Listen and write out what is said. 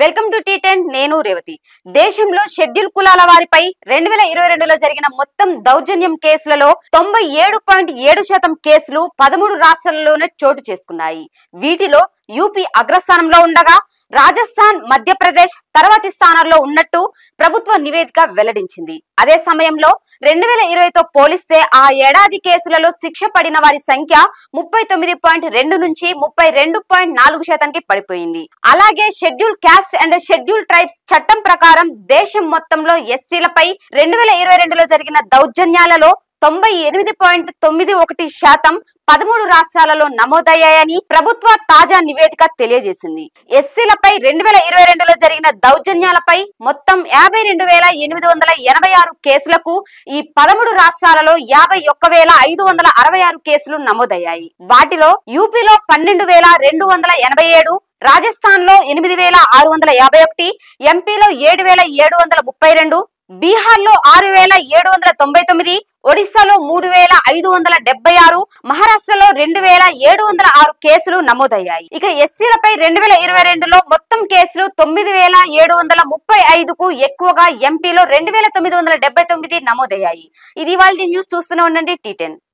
welcome to tea ten నేను రేవతి దేశంలో schedule కులాల వారిపై రెండు వేల ఇరవై రెండులో జరిగిన మొత్తం దౌర్జన్యం కేసులలో తొంభై ఏడు పాయింట్ ఏడు శాతం కేసులు పదమూడు రాష్ట్రాలలోనే చోటు చేసుకున్నాయి వీటిలో యూపీ అగ్రస్థానంలో ఉండగా రాజస్థాన్ మధ్యప్రదేశ్ తర్వాతి స్థానాల్లో ఉన్నట్టు ప్రభుత్వ నివేదిక వెల్లడించింది అదే సమయంలో రెండు వేల ఇరవైతో పోలిస్తే ఆ ఏడాది కేసులలో శిక్ష పడిన వారి సంఖ్య ముప్పై తొమ్మిది పాయింట్ రెండు నుంచి ముప్పై రెండు పాయింట్ నాలుగు శాతానికి పడిపోయింది అలాగే schedule caste and schedule tribes చట్టం ప్రకారం దేశం మొత్తంలో ఎస్సీలపై రెండు వేల ఇరవై రెండులో జరిగిన దౌర్జన్యాలలో తొంభై ఎనిమిది పాయింట్ తొమ్మిది ఒకటి శాతం పదమూడు రాష్ట్రాలలో నమోదయ్యాయని ప్రభుత్వ తాజా నివేదిక తెలియజేసింది ఎస్సీలపై రెండు వేల ఇరవై రెండులో జరిగిన దౌర్జన్యాలపై మొత్తం యాభై రెండు వేల ఎనిమిది వందల ఎనభై ఆరు కేసులకు ఈ పదమూడు రాష్ట్రాలలో యాభై ఒక్క వేల ఐదు వందల అరవై ఆరు కేసులు నమోదయ్యాయి వాటిలో యూపీలో పన్నెండు వేల రెండు వందల ఎనభై ఏడు రాజస్థాన్ లో ఎనిమిది వేల ఆరు వందల యాభై ఒకటి ఎంపీలో ఏడు వేల ఏడు వందల ముప్పై రెండు బీహార్ లో ఆరు వేల ఏడు వందల తొంభై తొమ్మిది ఒడిశాలో మూడు వేల ఐదు వందల డెబ్బై ఆరు మహారాష్ట్రలో రెండు వేల ఏడు వందల ఆరు కేసులు నమోదయ్యాయి ఇక ఎస్సీలపై రెండు వేల ఇరవై రెండులో మొత్తం కేసులు తొమ్మిది వేల ఏడు వందల ముప్పై ఐదుకు ఎక్కువగా ఎంపీలో రెండు వేల తొమ్మిది వందల డెబ్బై తొమ్మిది నమోదయ్యాయి ఇది వాళ్ళ న్యూస్ చూస్తూనే ఉండండి టీ టెన్